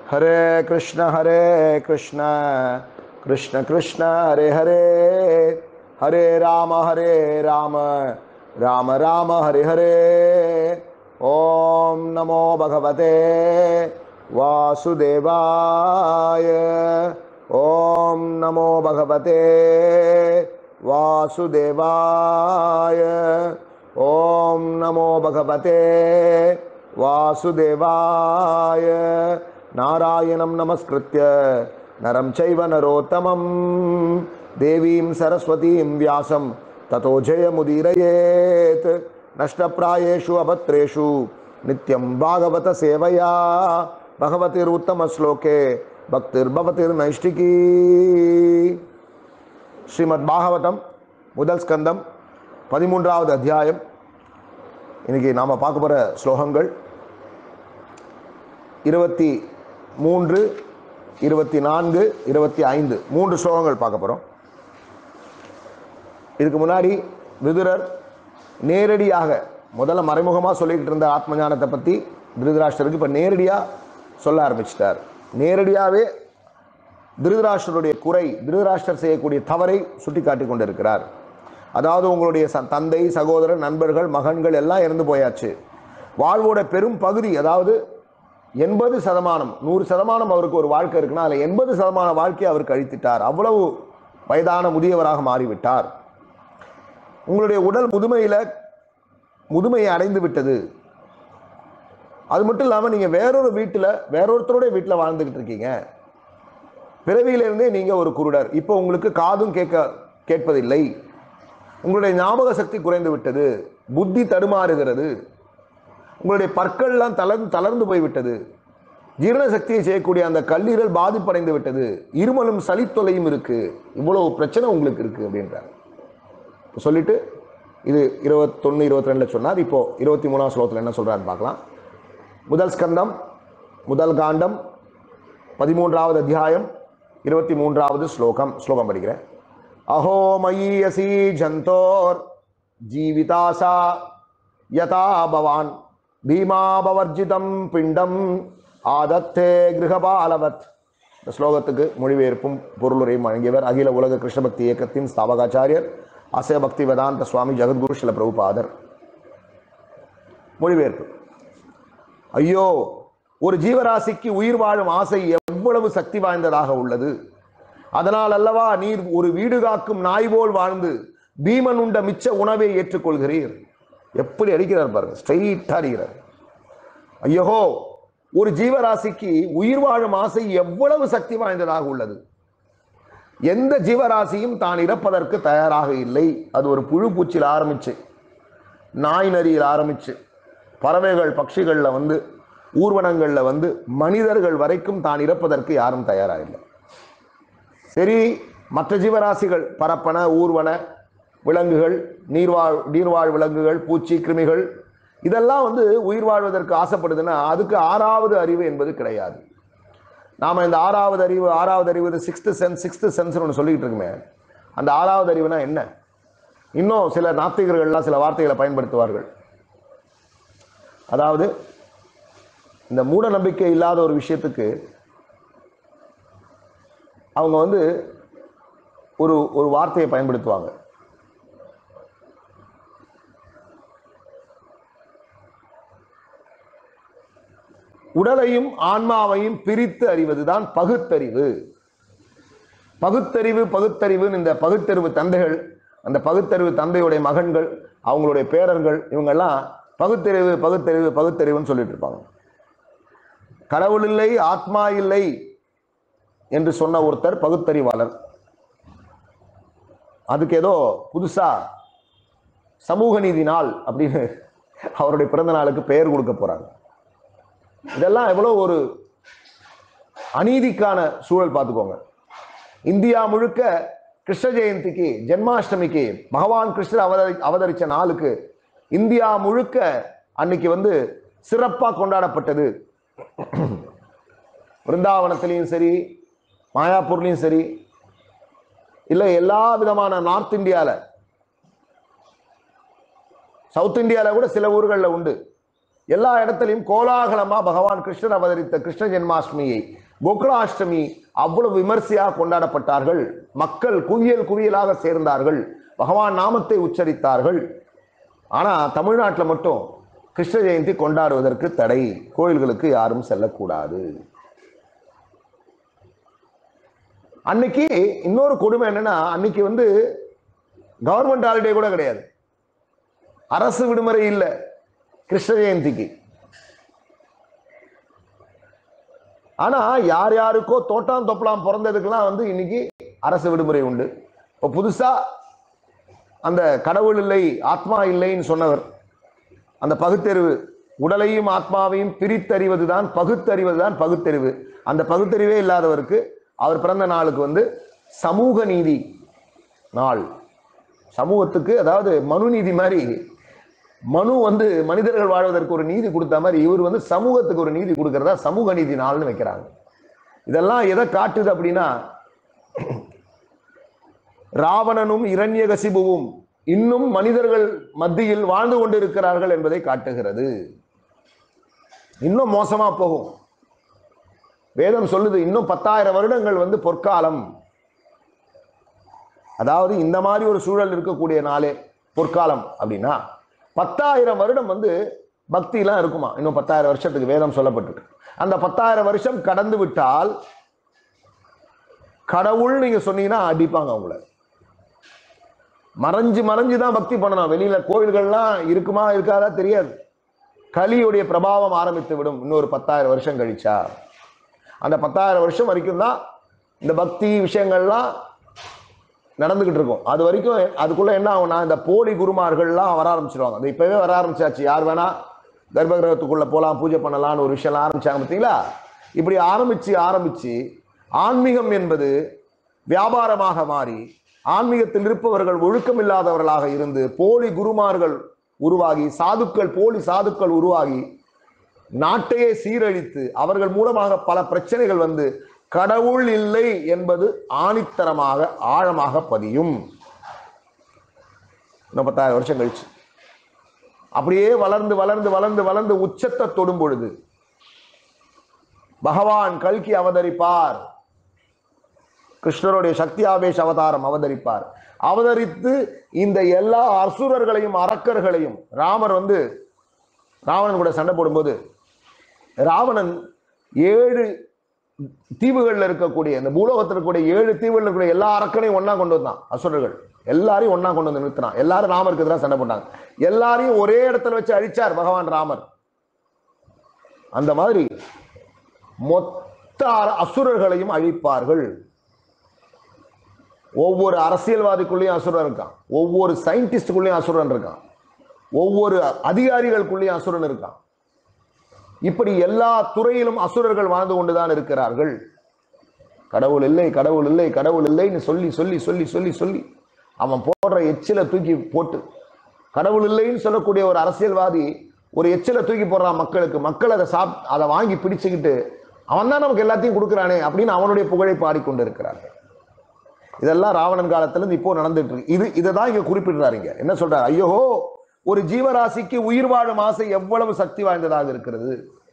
हरे कृष्ण हरे कृष्ण कृष्ण कृष्ण हरे हरे हरे राम हरे राम राम राम हरे हरे ॐ नमो भगवते वासुदेवाय ॐ नमो भगवते वासुदेवाय ॐ नमो भगवते वासुदेवाय नारायणं नमस्कृत्य नरं चैव नरोत्तमं देवीं सरस्वतीं व्यासं ततो जयमुदीरयेत् नष्टप्रायेषु अभद्रेषु नित्यं भागवतसेवया भगवतिरुत्तमश्लोके भक्तिर्भवतिर्नैष्टिकी ஸ்ரீமத் பாகவதம் முதல் ஸ்கந்தம் பதிமூன்றாவது அத்தியாயம் இன்னைக்கு நாம் பார்க்க போகிற ஸ்லோகங்கள் இருபத்தி மூன்று இருபத்தி நான்கு இருபத்தி ஐந்து மூன்று ஸ்லோகங்கள் பார்க்க போகிறோம் இதுக்கு முன்னாடி விதுரர் நேரடியாக முதல்ல மறைமுகமாக சொல்லிக்கிட்டு இருந்த ஆத்ம ஞானத்தை பற்றி திருதராஷ்டருக்கு இப்போ நேரடியாக சொல்ல ஆரம்பிச்சிட்டார் நேரடியாகவே திருதராஷ்டருடைய குறை திருதராஷ்டர் செய்யக்கூடிய தவறை சுட்டி காட்டி கொண்டிருக்கிறார் அதாவது உங்களுடைய ச- தந்தை சகோதரர் நண்பர்கள் மகன்கள் எல்லாம் இறந்து போயாச்சு வாழ்வோட பெரும் பகுதி அதாவது எண்பது சதமானம் நூறு சதமானம் அவருக்கு ஒரு வாழ்க்கை இருக்குன்னா அதில் எண்பது சதமான வாழ்க்கையை அவர் கழித்திட்டார் அவ்வளவு வயதான முதியவராக மாறிவிட்டார் உங்களுடைய உடல் முதுமையில் முதுமையை அடைந்து விட்டது அது மட்டும் இல்லாமல் நீங்கள் வேறொரு வீட்டில் வேறொருத்தருடைய வீட்டில் வாழ்ந்துக்கிட்டு இருக்கீங்க பிறவியிலிருந்தே நீங்கள் ஒரு குருடர் இப்போ உங்களுக்கு காதும் கேட்க கேட்பதில்லை உங்களுடைய ஞாபக சக்தி குறைந்து விட்டது புத்தி தடுமாறுகிறது உங்களுடைய பற்கள்லாம் தளர்ந்து தளர்ந்து போய்விட்டது ஜீரண சக்தியை செய்யக்கூடிய அந்த கல்லீரல் பாதிப்படைந்து விட்டது இருமலும் சளித்தொலையும் இருக்கு இவ்வளவு பிரச்சனை உங்களுக்கு இருக்கு அப்படின்றார் இப்ப சொல்லிட்டு இது இருபத்தொன்னு இருபத்தி ரெண்டுல சொன்னார் இப்போ இருபத்தி மூணாம் ஸ்லோகத்தில் என்ன சொல்றாருன்னு பார்க்கலாம் முதல் ஸ்கந்தம் முதல் காண்டம் பதிமூன்றாவது அத்தியாயம் இருபத்தி மூன்றாவது ஸ்லோகம் ஸ்லோகம் படிக்கிறேன் அஹோ மயீயசி ஜந்தோர் ஜீவிதாசா யதா பவான் பீமாபவர்ஜிதம் பிண்டம் ஆதத்தே கிரகபாலவத் இந்த ஸ்லோகத்துக்கு மொழிபெயர்ப்பும் பொருளுரையும் வழங்கியவர் அகில உலக கிருஷ்ண பக்தி இயக்கத்தின் ஸ்தாபகாச்சாரியர் அசய பக்தி வேதாந்த சுவாமி ஜெகத்குரு சில பிரபுபாதர் மொழிபெயர்ப்பு ஐயோ ஒரு ஜீவராசிக்கு உயிர் வாழும் ஆசை எவ்வளவு சக்தி வாய்ந்ததாக உள்ளது அதனால் அல்லவா நீர் ஒரு வீடு காக்கும் நாய் போல் வாழ்ந்து பீமன் உண்ட மிச்ச உணவை ஏற்றுக்கொள்கிறீர் எப்படி அடிக்கிறார் பாருங்க ஸ்ட்ரெயிட்டா அடிக்கிறார் ஐயோ ஒரு ஜீவராசிக்கு உயிர் வாழும் ஆசை எவ்வளவு சக்தி வாய்ந்ததாக உள்ளது எந்த ஜீவராசியும் தான் இறப்பதற்கு தயாராக இல்லை அது ஒரு புழு பூச்சியில் ஆரம்பிச்சு நாய் நரியில் ஆரம்பிச்சு பறவைகள் பட்சிகள்ல வந்து ஊர்வனங்கள்ல வந்து மனிதர்கள் வரைக்கும் தான் இறப்பதற்கு யாரும் தயாராக இல்லை சரி மற்ற ஜீவராசிகள் பரப்பன ஊர்வன விலங்குகள் நீர்வாழ் நீர்வாழ் விலங்குகள் பூச்சி கிருமிகள் இதெல்லாம் வந்து உயிர் வாழ்வதற்கு ஆசைப்படுதுன்னா அதுக்கு ஆறாவது அறிவு என்பது கிடையாது நாம இந்த ஆறாவது அறிவு ஆறாவது அறிவு சிக்ஸ்த் சென்ஸ் சிக்ஸ்த் சென்ஸ் ஒன்று சொல்லிக்கிட்டு இருக்குமே அந்த ஆறாவது அறிவுனா என்ன இன்னும் சில நாத்திகர்கள்லாம் சில வார்த்தைகளை பயன்படுத்துவார்கள் அதாவது இந்த மூட நம்பிக்கை இல்லாத ஒரு விஷயத்துக்கு அவங்க வந்து ஒரு ஒரு வார்த்தையை பயன்படுத்துவாங்க உடலையும் ஆன்மாவையும் பிரித்து அறிவதுதான் பகுத்தறிவு பகுத்தறிவு பகுத்தறிவுன்னு இந்த பகுத்தறிவு தந்தைகள் அந்த பகுத்தறிவு தந்தையுடைய மகன்கள் அவங்களுடைய பேரர்கள் இவங்கெல்லாம் பகுத்தறிவு பகுத்தறிவு பகுத்தறிவுன்னு சொல்லிட்டு இருப்பாங்க கடவுள் இல்லை ஆத்மா இல்லை என்று சொன்ன ஒருத்தர் பகுத்தறிவாளர் அதுக்கு ஏதோ புதுசா சமூக நீதி நாள் அப்படின்னு அவருடைய பிறந்த நாளுக்கு பெயர் கொடுக்க போறாங்க இதெல்லாம் எவ்வளவு ஒரு அநீதிக்கான சூழல் பார்த்துக்கோங்க இந்தியா முழுக்க கிருஷ்ண ஜெயந்திக்கு ஜென்மாஷ்டமிக்கு பகவான் கிருஷ்ணர் அவதரி அவதரிச்ச நாளுக்கு இந்தியா முழுக்க அன்னைக்கு வந்து சிறப்பா கொண்டாடப்பட்டது பிருந்தாவனத்திலையும் சரி மாயாப்பூர்லையும் சரி இல்லை எல்லா விதமான நார்த் இந்தியாவில் சவுத் இந்தியாவில் கூட சில ஊர்களில் உண்டு எல்லா இடத்துலையும் கோலாகலமா பகவான் கிருஷ்ணர் அவதரித்த கிருஷ்ண ஜென்மாஷ்டமியை கோகுலாஷ்டமி அவ்வளவு விமர்சையாக கொண்டாடப்பட்டார்கள் மக்கள் குவியல் குவியலாக சேர்ந்தார்கள் பகவான் நாமத்தை உச்சரித்தார்கள் ஆனா தமிழ்நாட்டில் மட்டும் கிருஷ்ண ஜெயந்தி கொண்டாடுவதற்கு தடை கோயில்களுக்கு யாரும் செல்லக்கூடாது அன்னைக்கு இன்னொரு கொடுமை என்னன்னா அன்னைக்கு வந்து கவர்மெண்ட் ஹாலிடே கூட கிடையாது அரசு விடுமுறை இல்லை கிருஷ்ண ஜெயந்திக்கு ஆனா யார் யாருக்கோ தோட்டாம் தொப்பலாம் பிறந்ததுக்கெல்லாம் வந்து இன்னைக்கு அரசு விடுமுறை உண்டு இப்போ புதுசா அந்த கடவுள் இல்லை ஆத்மா இல்லைன்னு சொன்னவர் அந்த பகுத்தறிவு உடலையும் ஆத்மாவையும் பிரித்தறிவது தான் பகுத்தறிவது தான் பகுத்தறிவு அந்த பகுத்தறிவே இல்லாதவருக்கு அவர் பிறந்த நாளுக்கு வந்து சமூக நீதி நாள் சமூகத்துக்கு அதாவது மனு நீதி மாதிரி மனு வந்து மனிதர்கள் வாழ்வதற்கு ஒரு நீதி கொடுத்த மாதிரி இவர் வந்து சமூகத்துக்கு ஒரு நீதி கொடுக்கறதா சமூக நீதி நாள்னு வைக்கிறாங்க இதெல்லாம் எதை காட்டுது அப்படின்னா ராவணனும் இரண்யகசிபுவும் இன்னும் மனிதர்கள் மத்தியில் வாழ்ந்து கொண்டிருக்கிறார்கள் என்பதை காட்டுகிறது இன்னும் மோசமா போகும் வேதம் சொல்லுது இன்னும் பத்தாயிரம் வருடங்கள் வந்து பொற்காலம் அதாவது இந்த மாதிரி ஒரு சூழல் இருக்கக்கூடிய நாளே பொற்காலம் அப்படின்னா பத்தாயிரம் வருடம் வந்து பக்திலாம் இருக்குமா இன்னும் பத்தாயிரம் வருஷத்துக்கு வேதம் சொல்லப்பட்டிருக்கு அந்த பத்தாயிரம் வருஷம் கடந்து விட்டால் கடவுள் நீங்க சொன்னீங்கன்னா அடிப்பாங்க அவங்கள மறைஞ்சு மறைஞ்சு தான் பக்தி பண்ணணும் வெளியில கோயில்கள்லாம் இருக்குமா இருக்காதா தெரியாது கலியுடைய பிரபாவம் ஆரம்பித்து விடும் இன்னொரு பத்தாயிரம் வருஷம் கழிச்சா அந்த பத்தாயிரம் வருஷம் வரைக்கும் தான் இந்த பக்தி விஷயங்கள்லாம் நடந்துகிட்டு இருக்கும் அது வரைக்கும் அதுக்குள்ள என்ன ஆகும்னா இந்த போலி குருமார்கள்லாம் வர ஆரம்பிச்சிருவாங்க அது இப்பவே வர ஆரம்பிச்சாச்சு யார் வேணா கர்ப்பகிரகத்துக்குள்ள போலாம் பூஜை பண்ணலாம்னு ஒரு விஷயம் ஆரம்பிச்சாங்க பார்த்தீங்களா இப்படி ஆரம்பிச்சு ஆரம்பிச்சு ஆன்மீகம் என்பது வியாபாரமாக மாறி ஆன்மீகத்தில் இருப்பவர்கள் ஒழுக்கம் இல்லாதவர்களாக இருந்து போலி குருமார்கள் உருவாகி சாதுக்கள் போலி சாதுக்கள் உருவாகி நாட்டையே சீரழித்து அவர்கள் மூலமாக பல பிரச்சனைகள் வந்து கடவுள் இல்லை என்பது ஆணித்தரமாக ஆழமாக பதியும் இன்னும் பத்தாயிரம் வருஷம் கழிச்சு அப்படியே வளர்ந்து வளர்ந்து வளர்ந்து வளர்ந்து உச்சத்தை தொடும் பொழுது பகவான் கல்கி அவதரிப்பார் கிருஷ்ணருடைய சக்தி ஆவேஷ அவதாரம் அவதரிப்பார் அவதரித்து இந்த எல்லா அசுரர்களையும் அரக்கர்களையும் ராமர் வந்து ராவணன் கூட சண்டை போடும்போது ராவணன் ஏழு தீவுகள்ல இருக்கக்கூடிய இந்த பூலோகத்தில் இருக்கக்கூடிய ஏழு தீவுகள்ல இருக்கக்கூடிய எல்லா அரக்கனையும் ஒண்ணா கொண்டு வந்தான் அசுரர்கள் எல்லாரையும் ஒண்ணா கொண்டு வந்து நிறுத்தினான் எல்லாரும் ராமருக்கு எதிராக சண்டை போட்டாங்க எல்லாரையும் ஒரே இடத்துல வச்சு அழிச்சார் பகவான் ராமர் அந்த மாதிரி மொத்த அர- அசுரர்களையும் அழிப்பார்கள் ஒவ்வொரு அரசியல்வாதிக்குள்ளேயும் அசுரன் இருக்கான் ஒவ்வொரு சயின்டிஸ்டுக்குள்ளேயும் அசுரன் இருக்கான் ஒவ்வொரு அதிகாரிகளுக்குள்ளேயும் அசுரன் இருக்கான் இப்படி எல்லா துறையிலும் அசுரர்கள் வாழ்ந்து கொண்டுதான் இருக்கிறார்கள் கடவுள் இல்லை கடவுள் இல்லை கடவுள் இல்லைன்னு சொல்லி சொல்லி சொல்லி சொல்லி சொல்லி அவன் போடுற எச்சில தூக்கி போட்டு கடவுள் இல்லைன்னு சொல்லக்கூடிய ஒரு அரசியல்வாதி ஒரு எச்சில தூக்கி போடுறான் மக்களுக்கு மக்கள் அதை சாப் அதை வாங்கி பிடிச்சுக்கிட்டு அவன் தான் நமக்கு எல்லாத்தையும் கொடுக்குறானே அப்படின்னு அவனுடைய புகழை பாடிக்கொண்டு இருக்கிறார்கள் இதெல்லாம் ராவணன் காலத்துல இருந்து இப்போ நடந்துட்டு இருக்கு இது இதை தான் இங்க குறிப்பிடுறாரு இங்க என்ன சொல்றாரு ஐயோ ஒரு ஜீவராசிக்கு உயிர் வாழும் ஆசை எவ்வளவு சக்தி வாய்ந்ததாக இருக்கிறது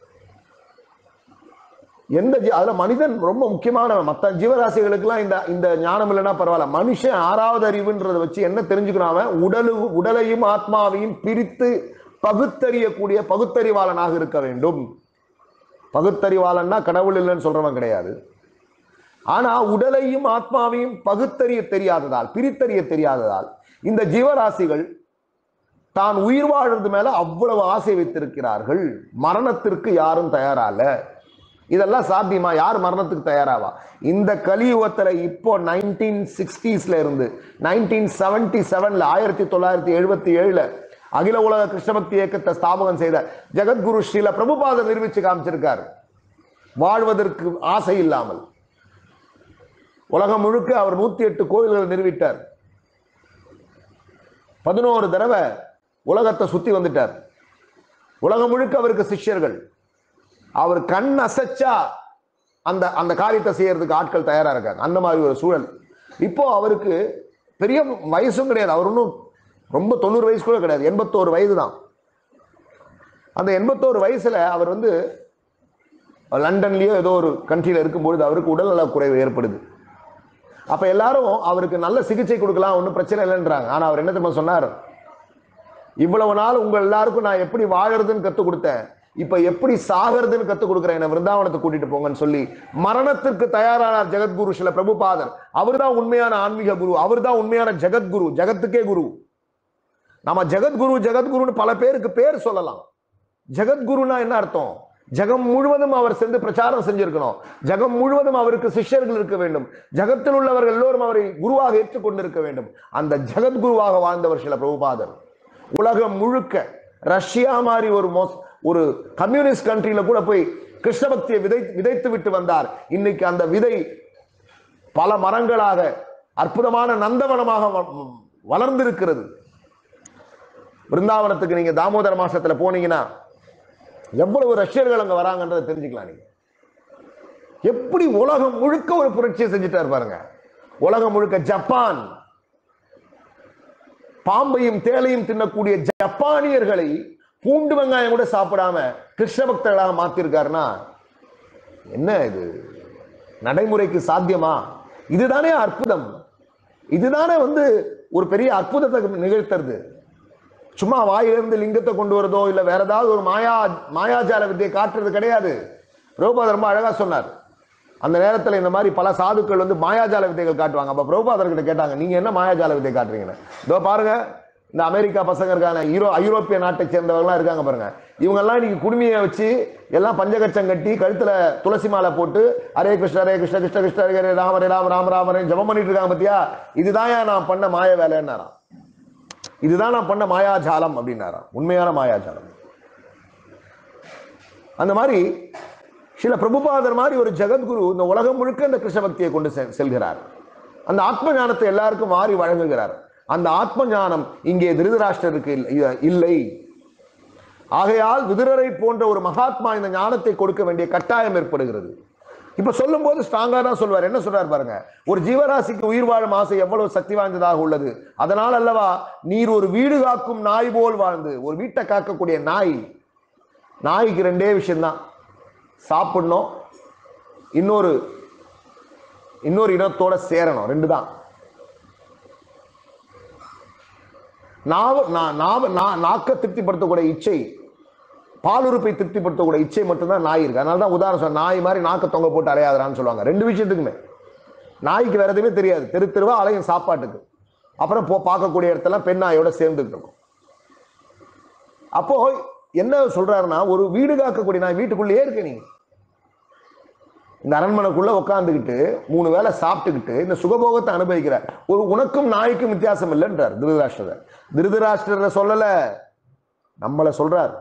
எந்த ஜீ- அதுல மனிதன் ரொம்ப முக்கியமானவன் மற்ற ஜீவராசிகளுக்கெல்லாம் இந்த இந்த ஞானம் இல்லைன்னா பரவாயில்ல மனுஷன் ஆறாவது அறிவுன்றதை வச்சு என்ன தெரிஞ்சுக்கிறான் அவன் உடலு உடலையும் ஆத்மாவையும் பிரித்து பகுத்தறியக்கூடிய பகுத்தறிவாளனாக இருக்க வேண்டும் பகுத்தறிவாளன்னா கடவுள் இல்லைன்னு சொல்றவன் கிடையாது ஆனா உடலையும் ஆத்மாவையும் பகுத்தறிய தெரியாததால் பிரித்தறிய தெரியாததால் இந்த ஜீவராசிகள் தான் உயிர் வாழ்றது மேல அவ்வளவு ஆசை வைத்திருக்கிறார்கள் மரணத்திற்கு யாரும் தயாரால இதெல்லாம் சாத்தியமா யார் மரணத்துக்கு தயாராவா இந்த கலியுகத்துல இப்போ நைன்டீன் சிக்ஸ்டீஸ்ல இருந்து நைன்டீன் செவன்டி செவன்ல ஆயிரத்தி தொள்ளாயிரத்தி எழுபத்தி ஏழுல அகில உலக கிருஷ்ணபக்தி இயக்கத்தை ஸ்தாபகம் செய்த ஜெகத்குரு ஸ்ரீல பிரபுபாதர் நிரூபிச்சு காமிச்சிருக்கார் வாழ்வதற்கு ஆசை இல்லாமல் உலகம் முழுக்க அவர் நூத்தி எட்டு கோயில்களை நிறுவிட்டார் பதினோரு தடவை உலகத்தை சுத்தி வந்துட்டார் உலகம் முழுக்க அவருக்கு சிஷ்யர்கள் அவர் கண் அசைச்சா அந்த அந்த காரியத்தை செய்யறதுக்கு ஆட்கள் தயாரா இருக்காங்க அந்த மாதிரி ஒரு சூழல் இப்போ அவருக்கு பெரிய வயசும் கிடையாது அவர் ஒன்றும் ரொம்ப தொண்ணூறு வயசு கூட கிடையாது எண்பத்தோரு வயது தான் அந்த எண்பத்தோரு வயசுல அவர் வந்து லண்டன்லயோ ஏதோ ஒரு கண்ட்ரியில இருக்கும்பொழுது அவருக்கு உடல்நல குறைவு ஏற்படுது அப்ப எல்லாரும் அவருக்கு நல்ல சிகிச்சை கொடுக்கலாம் ஒன்றும் பிரச்சனை இல்லைன்றாங்க ஆனா அவர் என்ன தெரியுமா சொன்னார் இவ்வளவு நாள் உங்க எல்லாருக்கும் நான் எப்படி வாழறதுன்னு கத்து கொடுத்தேன் இப்ப எப்படி சாகிறதுன்னு கத்து கொடுக்குறேன் என்ன விருந்தாவனத்துக்கு கூட்டிட்டு போங்கன்னு சொல்லி மரணத்திற்கு தயாரானார் ஜெகத்குரு சில பிரபுபாதர் அவர்தான் உண்மையான ஆன்மீக குரு அவர்தான் உண்மையான ஜெகத்குரு ஜெகத்துக்கே குரு நம்ம ஜெகத்குரு ஜெகத்குருன்னு பல பேருக்கு பேர் சொல்லலாம் ஜெகத்குருனா என்ன அர்த்தம் ஜெகம் முழுவதும் அவர் சென்று பிரச்சாரம் செஞ்சிருக்கணும் ஜெகம் முழுவதும் அவருக்கு சிஷ்யர்கள் இருக்க வேண்டும் ஜகத்தில் உள்ளவர்கள் எல்லோரும் அவரை குருவாக ஏற்றுக்கொண்டிருக்க வேண்டும் அந்த ஜெகத்குருவாக வாழ்ந்தவர் சில பிரபுபாதர் உலகம் முழுக்க ரஷ்யா மாதிரி ஒரு மோஸ் ஒரு கம்யூனிஸ்ட் கண்ட்ரியில கூட போய் கிருஷ்ண பக்தியை விதை விதைத்து விட்டு வந்தார் இன்னைக்கு அந்த விதை பல மரங்களாக அற்புதமான நந்தவனமாக வ- வளர்ந்திருக்கிறது பிருந்தாவனத்துக்கு நீங்க தாமோதர மாசத்துல போனீங்கன்னா எவ்வளவு ரஷ்யர்கள் அங்க வராங்கன்றதை தெரிஞ்சுக்கலாம் நீங்க எப்படி உலகம் முழுக்க ஒரு புரட்சியை செஞ்சுட்டாரு பாருங்க உலகம் முழுக்க ஜப்பான் பாம்பையும் தேலையும் தின்னக்கூடிய ஜப்பானியர்களை பூண்டு வெங்காயம் கூட சாப்பிடாம கிருஷ்ண பக்தர்களாக மாத்திருக்காருன்னா என்ன இது நடைமுறைக்கு சாத்தியமா இதுதானே அற்புதம் இதுதானே வந்து ஒரு பெரிய அற்புதத்தை நிகழ்த்துறது சும்மா வாயிலிருந்து லிங்கத்தை கொண்டு வரதோ இல்ல வேற ஏதாவது ஒரு மாயா மாயாஜால வித்தையை காட்டுறது கிடையாது பிரபுபாதர் ரொம்ப அழகா சொன்னார் அந்த நேரத்துல இந்த மாதிரி பல சாதுக்கள் வந்து மாயாஜால வித்தைகள் காட்டுவாங்க அப்ப பிரபுபாதர் கிட்ட கேட்டாங்க நீங்க என்ன மாயாஜால வித்தை காட்டுறீங்கன்னு இதோ பாருங்க இந்த அமெரிக்கா பசங்க இருக்காங்க யூரோ ஐரோப்பிய நாட்டை சேர்ந்தவங்கலாம் இருக்காங்க பாருங்க இவங்க எல்லாம் இன்னைக்கு குடுமியை வச்சு எல்லாம் பஞ்சகச்சம் கட்டி கழுத்துல துளசி மாலை போட்டு ஹரே கிருஷ்ண ஹரே கிருஷ்ண கிருஷ்ண கிருஷ்ண ஹரே ஹரே ராம ஹரே ராம ராம ராம ஹரே ஜெபம் பண்ணிட்டு இருக்காங்க பத்தியா இதுதான் நான் பண்ண மாய வேலைன்னாராம் இதுதான் நான் பண்ண மாயாஜாலம் அப்படின்னாராம் உண்மையான மாயாஜாலம் அந்த மாதிரி சில பிரபுபாதர் மாதிரி ஒரு ஜெகத்குரு இந்த உலகம் முழுக்க இந்த கிருஷ்ண பக்தியை கொண்டு செ- செல்கிறார் அந்த ஆத்ம ஞானத்தை எல்லாருக்கும் மாறி வழங்குகிறார் அந்த ஆத்ம ஞானம் இங்கே திருதராஷ்டருக்கு இல்ல- இல்லை ஆகையால் விதுரரை போன்ற ஒரு மகாத்மா இந்த ஞானத்தை கொடுக்க வேண்டிய கட்டாயம் ஏற்படுகிறது இப்ப சொல்லும் போது ஸ்ட்ராங்கா தான் சொல்வார் என்ன சொல்றார் பாருங்க ஒரு ஜீவராசிக்கு உயிர் வாழும் ஆசை எவ்வளவு சக்தி வாய்ந்ததாக உள்ளது அதனால் அல்லவா நீர் ஒரு வீடு காக்கும் நாய் போல் வாழ்ந்து ஒரு வீட்டை காக்கக்கூடிய நாய் நாய்க்கு ரெண்டே விஷயம்தான் சாப்பிடணும் இன்னொரு இன்னொரு இனத்தோட சேரணும் ரெண்டு தான் நாவ நா- நாவ நா- நாக்க திருப்திப்படுத்தக்கூடிய இச்சை பாலுறுப்பை திருப்திப்படுத்தக்கூடிய இச்சை மட்டும்தான் நாய் இருக்கு அதனால தான் உதாரணம் சொன்ன நாய் மாதிரி நாக்க தொங்க போட்டு அலையாதரான்னு சொல்லுவாங்க ரெண்டு விஷயத்துக்குமே நாய்க்கு வேற எதுவுமே தெரியாது தெரு தெருவா அலையும் சாப்பாட்டுக்கு அப்புறம் போ பார்க்கக்கூடிய இடத்துல பெண் நாயோட சேர்ந்துட்டு இருக்கும் அப்போ என்ன சொல்றாருன்னா ஒரு வீடு காக்கக்கூடிய நாய் வீட்டுக்குள்ளேயே இருக்க நீ இந்த அரண்மனைக்குள்ள உட்காந்துக்கிட்டு மூணு வேளை சாப்பிட்டுக்கிட்டு இந்த சுகபோகத்தை அனுபவிக்கிற ஒரு உனக்கும் நாய்க்கும் வித்தியாசம் இல்லைன்றார் திருதராஷ்டிரர் திருதராஷ்டிரர் சொல்லல நம்மளை சொல்றார்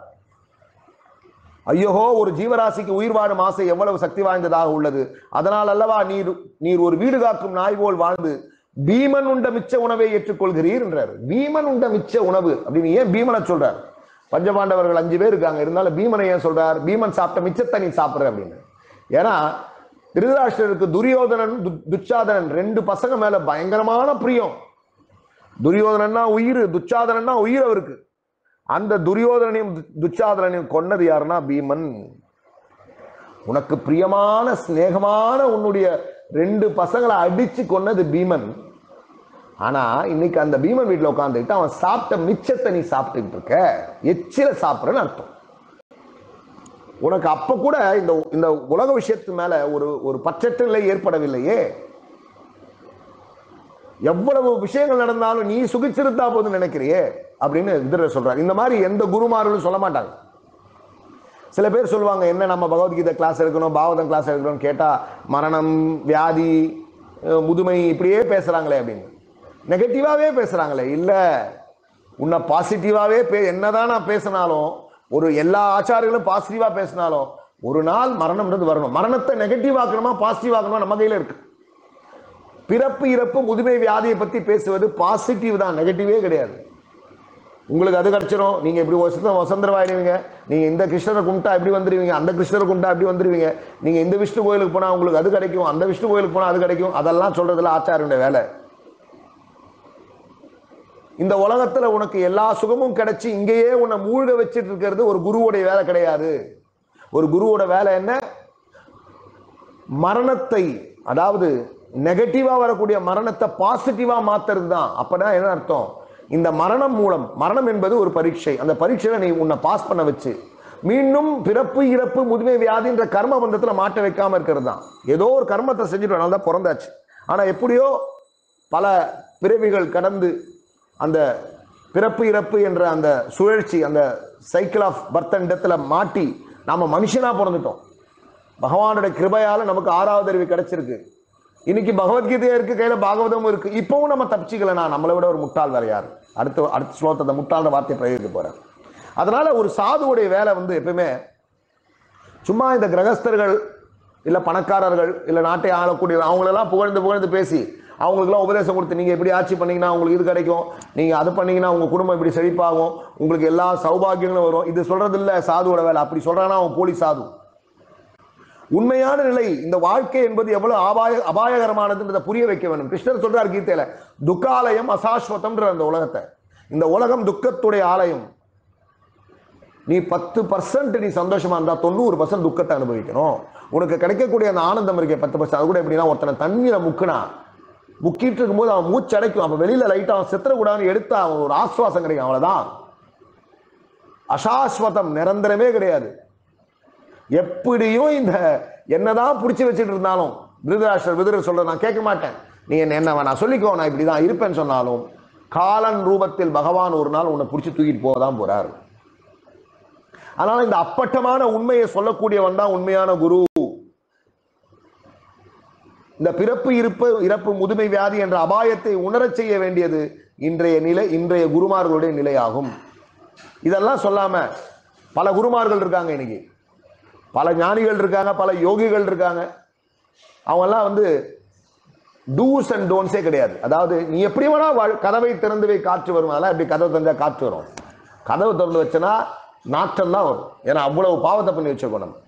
ஐயோஹோ ஒரு ஜீவராசிக்கு உயிர் வாழும் ஆசை எவ்வளவு சக்தி வாய்ந்ததாக உள்ளது அதனால் அல்லவா நீர் நீர் ஒரு வீடு காக்கும் நாய் போல் வாழ்ந்து பீமன் உண்ட மிச்ச உணவை ஏற்றுக்கொள்கிறீர் என்றார் பீமன் உண்ட மிச்ச உணவு அப்படின்னு ஏன் பீமனை சொல்றார் பஞ்சபாண்டவர்கள் அஞ்சு பேர் இருக்காங்க இருந்தாலும் பீமனை ஏன் சொல்றார் பீமன் சாப்பிட்ட மிச்சத்தை நீ சாப்பிடுற அப்படின்னு ஏன்னா திருதராஷ்டிரருக்கு துரியோதனன் து- துச்சாதனன் ரெண்டு பசங்க மேல பயங்கரமான பிரியம் துரியோதனன்னா உயிர் துச்சாதனன்னா உயிர் அவருக்கு அந்த துரியோதனனையும் து- துச்சாதனனையும் கொன்னது யாருன்னா பீமன் உனக்கு பிரியமான சிநேகமான உன்னுடைய ரெண்டு பசங்களை அடிச்சு கொன்னது பீமன் ஆனா இன்னைக்கு அந்த பீமன் வீட்டுல உட்காந்துக்கிட்டு அவன் சாப்பிட்ட மிச்சத்தை நீ சாப்பிட்டுக்கிட்டு இருக்க எச்சில சாப்பிடுறன்னு அர்த்தம் உனக்கு அப்ப கூட இந்த இந்த உலக விஷயத்து மேல ஒரு ஒரு பற்றற்ற நிலை ஏற்படவில்லையே எவ்வளவு விஷயங்கள் நடந்தாலும் நீ சுகிச்சிருந்தா போதும் நினைக்கிறியே அப்படின்னு விதுரர் சொல்றாரு இந்த மாதிரி எந்த குருமார்களும் சொல்ல மாட்டாங்க சில பேர் சொல்லுவாங்க என்ன நம்ம பகவத்கீதை கிளாஸ் எடுக்கணும் பாவதம் கிளாஸ் எடுக்கணும்னு கேட்டா மரணம் வியாதி அஹ், முதுமை இப்படியே பேசுறாங்களே அப்படின்னு நெகட்டிவாவே பேசுறாங்களே இல்ல உன்னை பாசிட்டிவாவே பே என்னதான் நான் பேசினாலும் ஒரு எல்லா ஆச்சாரியர்களும் பாசிட்டிவா பேசினாலும் ஒரு நாள் மரணம்ன்றது வரணும் மரணத்தை நெகட்டிவ் ஆக்கணுமா பாசிட்டிவ் ஆக்கணுமா நம்ம கையில இருக்கு பிறப்பு இறப்பு முதுமை வியாதியை பத்தி பேசுவது பாசிட்டிவ் தான் நெகட்டிவே கிடையாது உங்களுக்கு அது கிடைச்சிரும் நீங்க இப்படி வசந்த வசந்தரவாயிடுவீங்க நீங்க இந்த கிருஷ்ணரை கும்பிட்டா இப்படி வந்துருவீங்க அந்த கிருஷ்ணரை கும்பிட்டா இப்படி வந்துருவீங்க நீங்க இந்த விஷ்ணு கோயிலுக்கு போனா உங்களுக்கு அது கிடைக்கும் அந்த விஷ்ணு கோயிலுக்கு போனா அது கிடைக்கும் அதெல்லாம் சொல்றதுல ஆச்சாரியனுடைய வேலை இந்த உலகத்துல உனக்கு எல்லா சுகமும் கிடைச்சு இங்கேயே உன்னை மூழ்க வச்சிட்டு இருக்கிறது ஒரு குருவுடைய வேலை கிடையாது ஒரு குருவோட வேலை என்ன மரணத்தை அதாவது நெகட்டிவா வரக்கூடிய மரணத்தை பாசிட்டிவா மாத்துறது தான் அப்பதான் என்ன அர்த்தம் இந்த மரணம் மூலம் மரணம் என்பது ஒரு பரீட்சை அந்த பரீட்சையில நீ உன்னை பாஸ் பண்ண வச்சு மீண்டும் பிறப்பு இறப்பு முதுமை வியாதின்ற கர்ம பந்தத்துல மாட்ட வைக்காம இருக்கிறது தான் ஏதோ ஒரு கர்மத்தை செஞ்சுட்டு அதனால தான் பிறந்தாச்சு ஆனா எப்படியோ பல பிறவிகள் கடந்து அந்த பிறப்பு இறப்பு என்ற அந்த சுழற்சி அந்த சைக்கிள் ஆஃப் பர்த் அண்ட் டெத்தில் மாட்டி நாம மனுஷனா பிறந்துட்டோம் பகவானுடைய கிருபையால நமக்கு ஆறாவது அறிவு கிடைச்சிருக்கு இன்னைக்கு பகவத்கீதையா இருக்கு கையில பாகவதமும் இருக்கு இப்பவும் நம்ம தப்பிச்சுக்கலனா நம்மளை விட ஒரு முட்டாள் வேற யாரு அடுத்த அடுத்த ஸ்லோகத்தை அந்த முட்டாள் வார்த்தையை பிரயோகிக்க போறேன் அதனால ஒரு சாதுவுடைய வேலை வந்து எப்பவுமே சும்மா இந்த கிரகஸ்தர்கள் இல்ல பணக்காரர்கள் இல்ல நாட்டை ஆளக்கூடிய அவங்களெல்லாம் புகழ்ந்து புகழ்ந்து பேசி அவங்களுக்குலாம் உபதேசம் கொடுத்து நீங்க இப்படி ஆட்சி பண்ணீங்கன்னா உங்களுக்கு இது கிடைக்கும் நீங்க அது பண்ணீங்கன்னா உங்க குடும்பம் இப்படி செழிப்பாகும் உங்களுக்கு எல்லா சௌபாகியங்களும் வரும் இது சொல்றது இல்ல சாதுவோட வேலை அப்படி சொல்றானா அவன் போலி சாது உண்மையான நிலை இந்த வாழ்க்கை என்பது எவ்வளவு அபாய அபாயகரமானதுன்றதை புரிய வைக்க வேண்டும் கிருஷ்ணர் சொல்றார் கீதையில துக்காலயம் அசாஸ்வதம்ன்ற அந்த உலகத்தை இந்த உலகம் துக்கத்துடைய ஆலயம் நீ பத்து பர்சன்ட் நீ சந்தோஷமா இருந்தா தொண்ணூறு பர்சன்ட் துக்கத்தை அனுபவிக்கணும் உனக்கு கிடைக்கக்கூடிய அந்த ஆனந்தம் இருக்கே பத்து பர்சன்ட் அது கூட எப்படின்னா ஒருத்தனை தண்ணீரை முக்குனா முக்கிட்டு இருக்கும்போது அவன் மூச்சு அடைக்கும் அவன் வெளியில லைட்டா அவன் செத்துறக்கூடாதுன்னு எடுத்தா அவன் ஒரு ஆஸ்வாசம் கிடைக்கும் அவ்வளவுதான் அசாஸ்வதம் நிரந்தரமே கிடையாது எப்படியும் இந்த என்னதான் பிடிச்சி வச்சுட்டு இருந்தாலும் திருதராஷ்டர் விதுரர் சொல்ற நான் கேட்க மாட்டேன் நீ என்ன என்ன வேணா சொல்லிக்கோ நான் இப்படிதான் இருப்பேன்னு சொன்னாலும் காலன் ரூபத்தில் பகவான் ஒரு நாள் உன்னை பிடிச்சி தூக்கிட்டு போகதான் போறார் அதனால இந்த அப்பட்டமான உண்மையை சொல்லக்கூடியவன் தான் உண்மையான குரு இந்த பிறப்பு இருப்பு இறப்பு முதுமை வியாதி என்ற அபாயத்தை உணரச் செய்ய வேண்டியது இன்றைய நிலை இன்றைய குருமார்களுடைய நிலையாகும் இதெல்லாம் சொல்லாம பல குருமார்கள் இருக்காங்க இன்னைக்கு பல ஞானிகள் இருக்காங்க பல யோகிகள் இருக்காங்க அவங்கெல்லாம் வந்து டூஸ் அண்ட் டோன்ஸே கிடையாது அதாவது நீ எப்படி வேணா வாழ்- கதவை திறந்து வை காற்று வரும் அதெல்லாம் எப்படி கதவை திறந்தா காற்று வரும் கதவை திறந்து வச்சனா நாற்றம் தான் வரும் ஏன்னா அவ்வளவு பாவத்தை பண்ணி வச்சிருக்கோம் நம்ம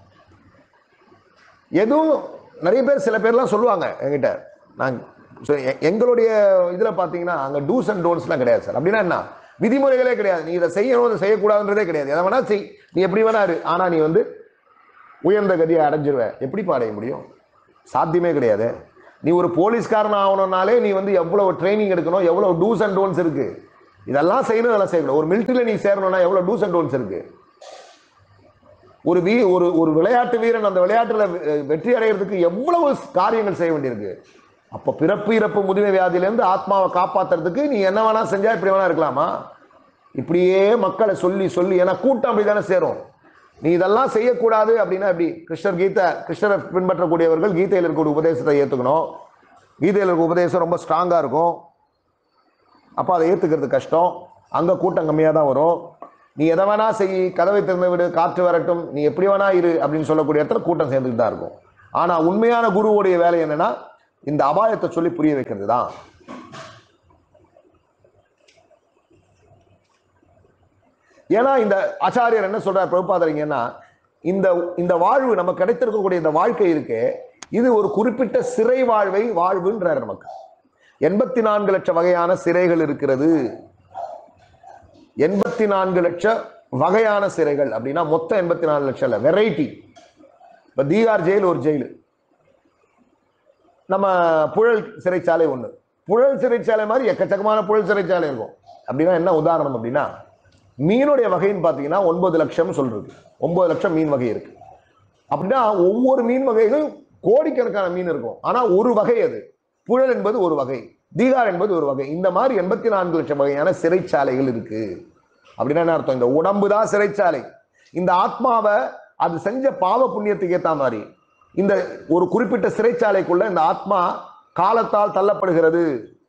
எதுவும் நிறைய பேர் சில பேர்லாம் சொல்லுவாங்க என்கிட்ட நான் சொ- எ- எங்களுடைய இதுல பாத்தீங்கன்னா அங்க டூஸ் அண்ட் டோன்ஸ்லாம் கிடையாது சார் அப்படின்னா என்ன விதிமுறைகளே கிடையாது நீ இதை செய்யணும் இதை செய்யக்கூடாதுன்றதே கிடையாது எதை வேணா செய் நீ எப்படி வேணா இரு ஆனா நீ வந்து உயர்ந்த கதியை அடைஞ்சிருவ எப்படி அடைய முடியும் சாத்தியமே கிடையாது நீ ஒரு போலீஸ்காரன் ஆகணும்னாலே நீ வந்து எவ்வளவு ட்ரைனிங் எடுக்கணும் எவ்வளவு டூஸ் அண்ட் டோன்ஸ் இருக்கு இதெல்லாம் செய்யணும் இதெல்லாம் செய்யணும் ஒரு மிலிட்டரியில நீ சேரணும்னா எவ்வளவு டூஸ் அண்ட் டோன்ஸ் இருக்கு ஒரு வீ ஒரு ஒரு விளையாட்டு வீரன் அந்த விளையாட்டுல வெ- வெற்றி அடைகிறதுக்கு எவ்வளவு காரியங்கள் செய்ய வேண்டியிருக்கு அப்ப பிறப்பு இறப்பு முதுமை வியாதியிலேருந்து ஆத்மாவை காப்பாத்துறதுக்கு நீ என்ன வேணா செஞ்சா இப்படி வேணா இருக்கலாமா இப்படியே மக்களை சொல்லி சொல்லி ஏன்னா கூட்டம் அப்படிதானே சேரும் நீ இதெல்லாம் செய்யக்கூடாது அப்படின்னா எப்படி கிருஷ்ணர் கீதை கிருஷ்ணரை பின்பற்றக்கூடியவர்கள் கீதையில் இருக்கக்கூடிய உபதேசத்தை ஏத்துக்கணும் கீதையில் இருக்க உபதேசம் ரொம்ப ஸ்ட்ராங்கா இருக்கும் அப்போ அதை ஏத்துக்கிறது கஷ்டம் அங்க கூட்டம் கம்மியா தான் வரும் நீ எதை வேணா செய் கதவை திறந்து விடு காற்று வரட்டும் நீ எப்படி வேணா இரு அப்படின்னு சொல்லக்கூடிய இடத்துல கூட்டம் சேர்ந்துட்டு தான் இருக்கும் ஆனா உண்மையான குருவுடைய வேலை என்னன்னா இந்த அபாயத்தை சொல்லி புரிய வைக்கிறது தான் ஏன்னா இந்த ஆச்சாரியர் என்ன சொல்றார் பிரபுபாதரிங்கன்னா இந்த இந்த வாழ்வு நமக்கு கிடைத்திருக்கக்கூடிய இந்த வாழ்க்கை இருக்கு இது ஒரு குறிப்பிட்ட சிறை வாழ்வை வாழ்வுன்றார் நமக்கு எண்பத்தி நான்கு லட்சம் வகையான சிறைகள் இருக்கிறது எண்பத்தி நான்கு லட்சம் வகையான சிறைகள் அப்படின்னா மொத்தம் எண்பத்தி நாலு லட்சம் இல்ல வெரைட்டி இப்ப தீகார் ஜெயில் ஒரு ஜெயில் நம்ம புழல் சிறைச்சாலை ஒண்ணு புழல் சிறைச்சாலை மாதிரி எக்கச்சக்கமான புழல் சிறைச்சாலை இருக்கும் அப்படின்னா என்ன உதாரணம் அப்படின்னா மீனுடைய வகைன்னு பார்த்தீங்கன்னா ஒன்பது லட்சம் சொல்றது ஒன்பது லட்சம் மீன் வகை இருக்கு அப்படின்னா ஒவ்வொரு மீன் வகைகளும் கோடிக்கணக்கான மீன் இருக்கும் ஆனா ஒரு வகை அது புழல் என்பது ஒரு வகை தீகார் என்பது ஒரு வகை இந்த மாதிரி எண்பத்தி நான்கு லட்சம் வகையான சிறைச்சாலைகள் இருக்கு அப்படின்னா என்ன அர்த்தம் இந்த உடம்பு தான் சிறைச்சாலை இந்த ஆத்மாவை அது செஞ்ச பாவ புண்ணியத்துக்கு ஏத்த மாதிரி இந்த ஒரு குறிப்பிட்ட சிறைச்சாலைக்குள்ள இந்த ஆத்மா காலத்தால் தள்ளப்படுகிறது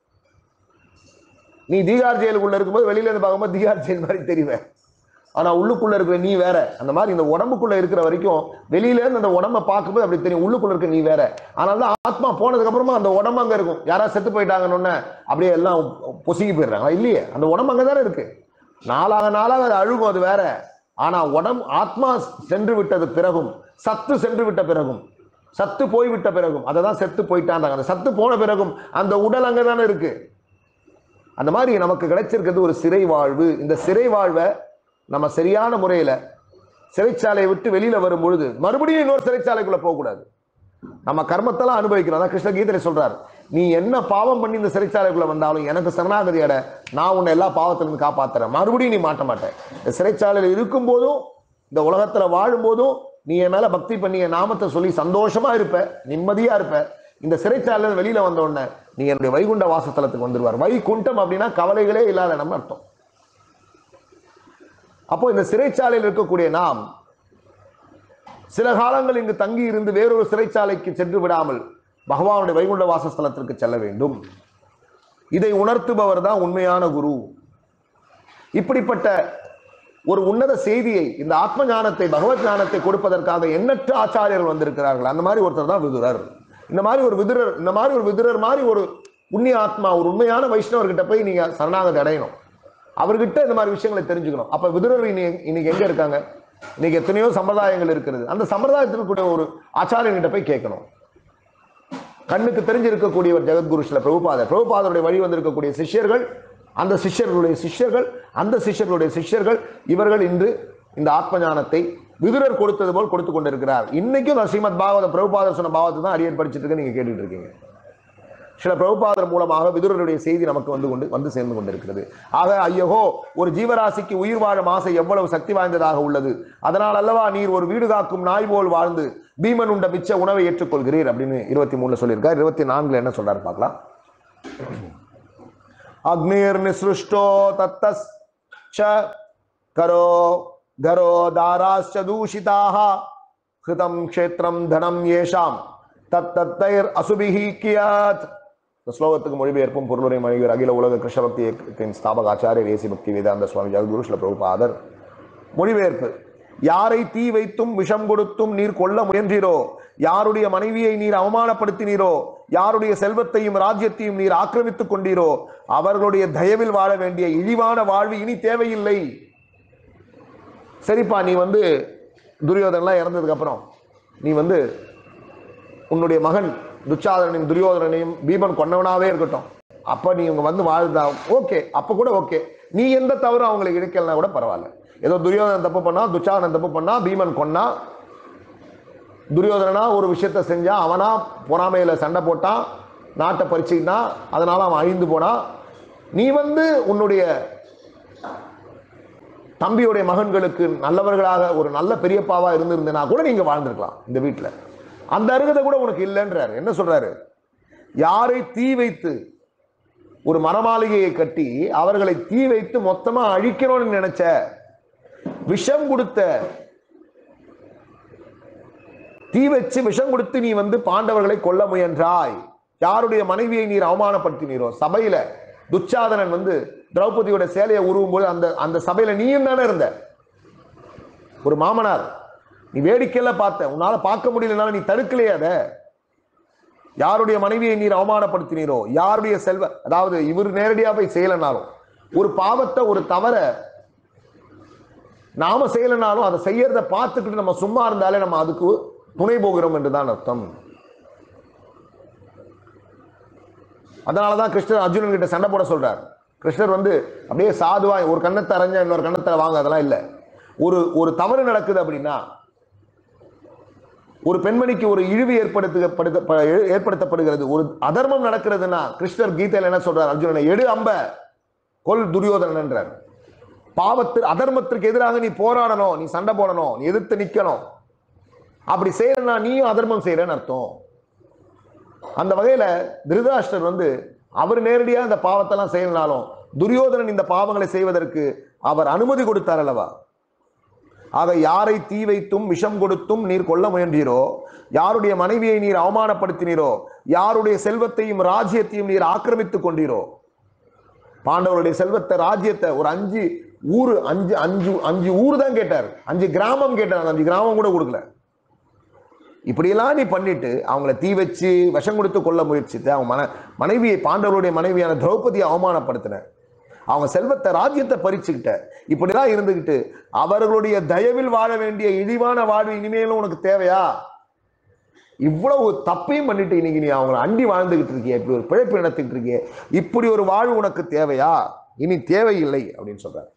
நீ தீகார் ஜெயிலுக்குள்ள இருக்கும்போது வெளியில இருந்து பார்க்கும்போது தீகார் ஜெயில் மாதிரி தெரிவேன் ஆனா உள்ளுக்குள்ள இருக்கிற நீ வேற அந்த மாதிரி இந்த உடம்புக்குள்ள இருக்கிற வரைக்கும் வெளியில இருந்து அந்த உடம்ப பார்க்கும்போது அப்படி தெரியும் உள்ளுக்குள்ள இருக்க நீ வேற அதனால தான் ஆத்மா போனதுக்கு அப்புறமா அந்த உடம்பு அங்க இருக்கும் யாராவது செத்து போயிட்டாங்கன்னு அப்படியே எல்லாம் பொசுங்கி போயிடுறாங்க இல்லையே அந்த உடம்பு அங்க தானே இருக்கு நாளாக நாளாக அது அழுகும் அது வேற ஆனா உடம்பு ஆத்மா சென்று விட்டது பிறகும் சத்து சென்று விட்ட பிறகும் சத்து போய்விட்ட பிறகும் அதை தான் செத்து போயிட்டான்றாங்க அந்த சத்து போன பிறகும் அந்த உடல் அங்க தானே இருக்கு அந்த மாதிரி நமக்கு கிடைச்சிருக்கிறது ஒரு சிறை வாழ்வு இந்த சிறை வாழ்வை நம்ம சரியான முறையில சிறைச்சாலையை விட்டு வெளியில வரும் பொழுது மறுபடியும் இன்னொரு சிறைச்சாலைக்குள்ள போகக்கூடாது நம்ம கர்மத்தெல்லாம் அனுபவிக்கிறோம் அதான் கிருஷ்ண கீதையில சொல்றாரு நீ என்ன பாவம் பண்ணி இந்த சிறைச்சாலைக்குள்ள வந்தாலும் எனக்கு சரணாகதி அட நான் உன்னை எல்லா பாவத்திலிருந்து காப்பாத்துறேன் மறுபடியும் நீ மாட்ட மாட்டேன் இந்த சிறைச்சாலையில் இருக்கும் போதும் இந்த உலகத்துல வாழும் போதும் நீ என் மேல பக்தி பண்ணி என் நாமத்தை சொல்லி சந்தோஷமா இருப்ப நிம்மதியா இருப்ப இந்த சிறைச்சாலையில வெளியில வந்த உடனே நீ என்னுடைய வைகுண்ட வாசத்தலத்துக்கு வந்துருவார் வைகுண்டம் அப்படின்னா கவலைகளே இல்லாத நம்ம அர்த்தம் அப்போ இந்த சிறைச்சாலையில் இருக்கக்கூடிய நாம் சில காலங்கள் இங்கு தங்கி இருந்து வேறொரு சிறைச்சாலைக்கு சென்று விடாமல் பகவானுடைய வைகுண்ட வாசஸ்தலத்திற்கு செல்ல வேண்டும் இதை உணர்த்துபவர் தான் உண்மையான குரு இப்படிப்பட்ட ஒரு உன்னத செய்தியை இந்த ஆத்ம ஞானத்தை பகவத் ஞானத்தை கொடுப்பதற்காக எண்ணற்ற ஆச்சாரியர்கள் வந்திருக்கிறார்கள் அந்த மாதிரி ஒருத்தர் தான் விதுரர் இந்த மாதிரி ஒரு விதுரர் இந்த மாதிரி ஒரு விதுரர் மாதிரி ஒரு புண்ணிய ஆத்மா ஒரு உண்மையான வைஷ்ணவர்கிட்ட போய் நீங்க சரணாகதி அடையணும் அவர்கிட்ட இந்த மாதிரி விஷயங்களை தெரிஞ்சுக்கணும் அப்ப விதுரர் இன்னைக்கு இன்னைக்கு எங்க இருக்காங்க இன்னைக்கு எத்தனையோ சம்பிரதாயங்கள் இருக்கிறது அந்த சம்பிரதாயத்தில் கூட ஒரு ஆச்சாரியன்கிட்ட போய் கேட்கணும் கண்ணுக்கு தெரிஞ்சிருக்கக்கூடியவர் ஜெகத்குரு சில பிரபுபாதர் பிரபுபாதருடைய வழி வந்திருக்கக்கூடிய சிஷ்யர்கள் அந்த சிஷ்யர்களுடைய சிஷ்யர்கள் அந்த சிஷ்யர்களுடைய சிஷ்யர்கள் இவர்கள் இன்று இந்த ஆத்ம ஞானத்தை விதுரர் கொடுத்தது போல் கொடுத்து கொண்டிருக்கிறார் இன்னைக்கும் நான் ஸ்ரீமத் பாகவத பிரபுபாதர் சொன்ன பாவத்தை தான் அடியர் படிச்சுட்டு இருக்க நீங்க கேட்டுட்டு இருக்கீங்க சில பிரபுபாதர் மூலமாக விதுரருடைய செய்தி நமக்கு வந்து கொண்டு வந்து சேர்ந்து கொண்டிருக்கிறது ஆக ஐயகோ ஒரு ஜீவராசிக்கு உயிர் வாழும் ஆசை எவ்வளவு சக்தி வாய்ந்ததாக உள்ளது அதனால் அல்லவா நீர் ஒரு வீடு காக்கும் நாய் போல் வாழ்ந்து பீமன் உண்ட மிச்ச உணவை ஏற்றுக்கொள்கிறீர் அப்படின்னு இருபத்தி மூணுல சொல்லியிருக்கார் இருபத்தி நான்குல என்ன சொல்றாரு பார்க்கலாம் அக்னிர் நிசுஷ்டோ தத்தஸ் ச கரோ கரோ தாராश्च தூஷிதாக ஹிருதம் க்ஷேத்திரம் தனம் ஏஷாம் தத் தத்தைர் அசுபிஹி கியாத் இந்த ஸ்லோகத்துக்கு மொழிபெயர்ப்பும் பொருளுரை மொழிபெயர் அகில உலக கிருஷ்ண பக்தி இயக்கத்தின் ஸ்தாபக ஆச்சாரியர் ஏசி பக்தி வேதாந்த சுவாமி ஜெகத்குரு ஸ்ல பிரபுபாதர் மொழிபெயர்ப்பு யாரை தீ வைத்தும் விஷம் கொடுத்தும் நீர் கொல்ல முயன்றீரோ யாருடைய மனைவியை நீர் அவமானப்படுத்தினீரோ யாருடைய செல்வத்தையும் ராஜ்யத்தையும் நீர் ஆக்கிரமித்துக் கொண்டீரோ அவர்களுடைய தயவில் வாழ வேண்டிய இழிவான வாழ்வு இனி தேவையில்லை சரிப்பா நீ வந்து துரியோதனெல்லாம் இறந்ததுக்கு அப்புறம் நீ வந்து உன்னுடைய மகன் துச்சாதனனையும் துரியோதனனையும் பீமன் கொன்னவனாவே இருக்கட்டும் அப்ப நீ இவங்க வந்து வாழ்ந்தா ஓகே அப்ப கூட ஓகே நீ எந்த தவறும் அவங்களுக்கு இழைக்கலனா கூட பரவாயில்ல ஏதோ துரியோதனன் தப்பு பண்ணா துச்சாதனன் தப்பு பண்ணா பீமன் கொன்னா துரியோதனனா ஒரு விஷயத்த செஞ்சா அவனா பொறாமையில சண்டை போட்டான் நாட்டை பறிச்சுக்கிட்டான் அதனால அவன் அழிந்து போனான் நீ வந்து உன்னுடைய தம்பியுடைய மகன்களுக்கு நல்லவர்களாக ஒரு நல்ல பெரியப்பாவா இருந்திருந்தனா கூட நீங்க வாழ்ந்திருக்கலாம் இந்த வீட்டுல அந்த அருகதை கூட உனக்கு இல்லைன்றாரு என்ன சொல்றாரு யாரை தீ வைத்து ஒரு மரமாளிகையை கட்டி அவர்களை தீ வைத்து மொத்தமா அழிக்கணும்னு நினைச்ச விஷம் கொடுத்த தீ வச்சு விஷம் கொடுத்து நீ வந்து பாண்டவர்களை கொல்ல முயன்றாய் யாருடைய மனைவியை நீர் அவமானப்படுத்தினீரோ சபையில துச்சாதனன் வந்து திரௌபதியோட சேலையை உருவும் போது அந்த அந்த சபையில நீயும் தானே இருந்த ஒரு மாமனார் நீ வேடிக்கையில பார்த்த உன்னால பார்க்க முடியலனாலும் நீ தடுக்கலையே அத யாருடைய மனைவியை நீர் அவமானப்படுத்தினீரோ யாருடைய செல்வ அதாவது இவர் நேரடியா போய் செய்யலனாலும் ஒரு பாவத்தை ஒரு தவற நாம செய்யலனாலும் அதை செய்யறத பார்த்துக்கிட்டு நம்ம சும்மா இருந்தாலே நம்ம அதுக்கு துணை போகிறோம் என்றுதான் அர்த்தம் அதனாலதான் கிருஷ்ணர் அர்ஜுனன் கிட்ட சண்டை போட சொல்றார் கிருஷ்ணர் வந்து அப்படியே சாதுவா ஒரு கண்ணத்தை அரைஞ்சா இன்னொரு கண்ணத்தை வாங்க அதெல்லாம் இல்ல ஒரு ஒரு தவறு நடக்குது அப்படின்னா ஒரு பெண்மணிக்கு ஒரு இழிவு ஏற்படுத்தப்படுத்த ப- ஏற்படுத்தப்படுகிறது ஒரு அதர்மம் நடக்கிறதுனா கிருஷ்ணர் கீதையில என்ன சொல்றார் அர்ஜுனனை எடு அம்ப கொல் துரியோதனன் என்றார் பாவத்து அதர்மத்திற்கு எதிராக நீ போராடணும் நீ சண்டை போடணும் நீ எதிர்த்து நிக்கணும் அப்படி செய்யறனா நீயும் அதர்மம் செய்யறன்னு அர்த்தம் அந்த வகையில திருதராஷ்டர் வந்து அவர் நேரடியா இந்த பாவத்தெல்லாம் செய்யலனாலும் துரியோதனன் இந்த பாவங்களை செய்வதற்கு அவர் அனுமதி கொடுத்தார் அல்லவா ஆக யாரை தீ வைத்தும் விஷம் கொடுத்தும் நீர் கொல்ல முயன்றீரோ யாருடைய மனைவியை நீர் அவமானப்படுத்தினீரோ யாருடைய செல்வத்தையும் ராஜ்யத்தையும் நீர் ஆக்கிரமித்துக் கொண்டீரோ பாண்டவருடைய செல்வத்தை ராஜ்யத்தை ஒரு அஞ்சு ஊரு அஞ்சு அஞ்சு அஞ்சு ஊர் தான் கேட்டார் அஞ்சு கிராமம் கேட்டார் அந்த அஞ்சு கிராமம் கூட கொடுக்கல இப்படியெல்லாம் நீ பண்ணிட்டு அவங்கள தீ வச்சு விஷம் கொடுத்து கொள்ள முயற்சித்து அவங்க மன மனைவியை பாண்டவருடைய மனைவியான திரௌபதியை அவமானப்படுத்தின அவங்க செல்வத்தை ராஜ்யத்தை பறிச்சுக்கிட்ட இப்படிலாம் இருந்துகிட்டு அவர்களுடைய தயவில் வாழ வேண்டிய இழிவான வாழ்வு இனிமேலும் உனக்கு தேவையா இவ்வளவு தப்பையும் பண்ணிட்டு இன்னைக்கு நீ அவங்களை அண்டி வாழ்ந்துகிட்டு இருக்கிய இப்படி ஒரு பிழைப்பு நடத்திட்டு இருக்கிய இப்படி ஒரு வாழ்வு உனக்கு தேவையா இனி தேவையில்லை அப்படின்னு சொல்றாரு